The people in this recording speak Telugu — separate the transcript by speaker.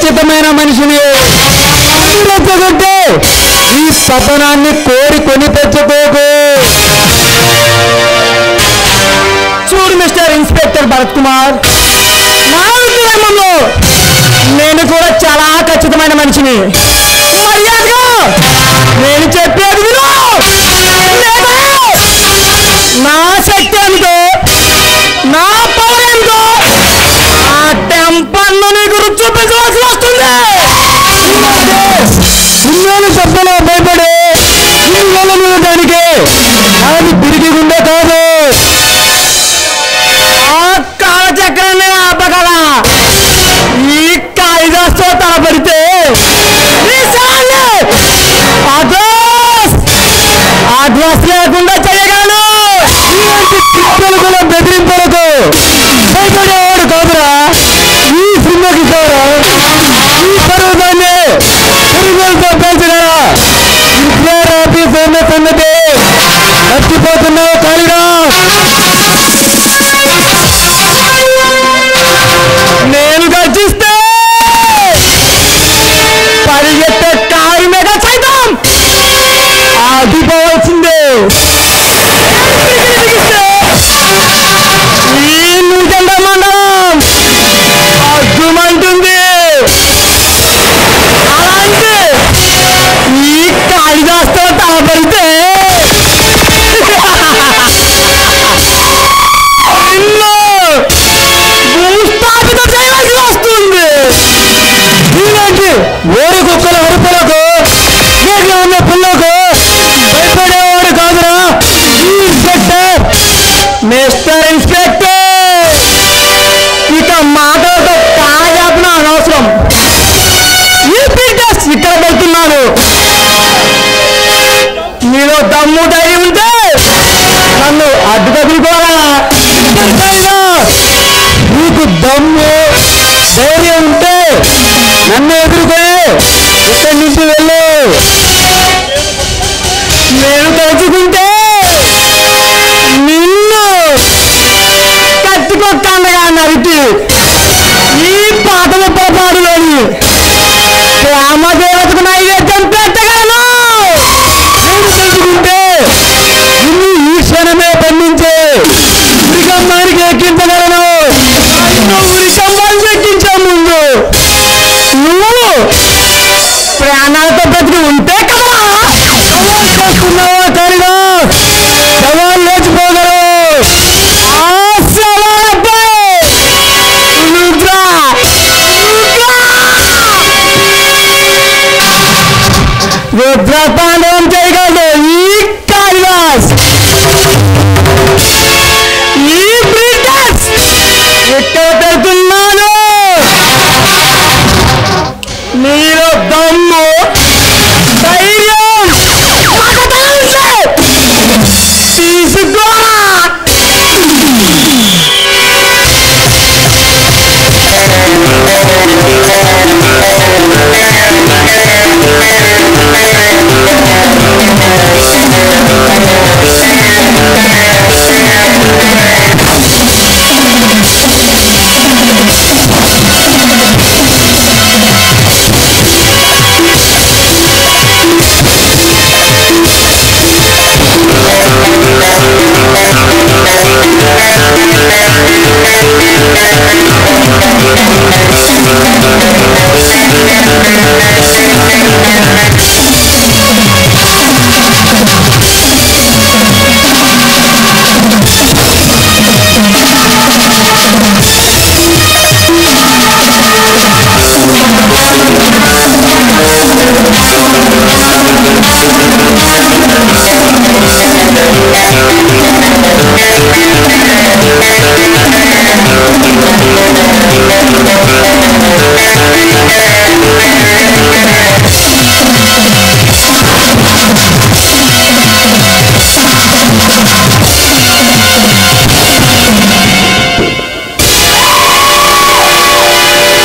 Speaker 1: ఖచ్చితమైన మనిషిని రెచ్చగొట్టే ఈ పతనాన్ని కోరి కొని తెచ్చుకోకు చూడు మిస్టర్ ఇన్స్పెక్టర్ భరత్ కుమార్ నా ఉద్యోగంలో నేను కూడా చాలా ఖచ్చితమైన మనిషిని మర్యాదగా నేను చెప్పేది విను లేదా నా శక్తి ఏమిటో నా పవర్ ఏమిటో ఆ టెంపర్ను నీకు రుచి చూపించవలసి వస్తుంది ఇన్నాళ్ళు శబ్దంలో భయపడే ఇళ్ళ మీద దానికి అది తిరిగి గుండె కాదు ఆ కాలచక్రాన్ని ఆపగల ఈ కాళిదాస్తో తలపడితే ఈసారి అడ్వాన్స్ అడ్వాన్స్ లేకుండా చేయగలను ఇలాంటి తిప్పలు కూడా బెదిరింపులకు భయపడేవాడు కాదురా ఈ సినిమాకి కాదురా ఈ పర్వతాన్ని పురుగులతో పెంచగలరా ఇంట్లో ఆఫీస్ ఉన్న సంగతి మర్చిపోతున్నావు కాళిదాస్ నేను గర్జిస్తే పరిగెత్తే కారు మీద సైతం ఆగిపోవాల్సిందే ఈ నూజెండ మండలం అద్దుమంటుంది అలాంటి ఈ కాళిదాస్తో తలపడితే నిన్ను భూస్థాపితం చేయవలసి వస్తుంది ఇలాంటి ఓడి కుక్కల అరుపులకు నీకు ఉన్న పిల్లకు భయపడేవాడు కాదురా ఈ ఇన్స్పెక్టర్ మిస్టర్ ఇన్స్పెక్టర్ ఇక మాటలతో కాయాపన అనవసరం ఈ పీటర్స్ ఇక్కడ పెడుతున్నాను మీలో దమ్ము ధైర్యం ఉంటే నన్ను అడ్డు తగులుకోవాలా నీకు దమ్ము ధైర్యం ఉంటే నన్ను ఎదుర్కొని ఇక్కడి నుంచి వెళ్ళు నేను తలుచుకుంటే నిన్ను కట్టుకొక్కండగా నరికి ఈ పాటల పొరపాటులోని ప్రేమకి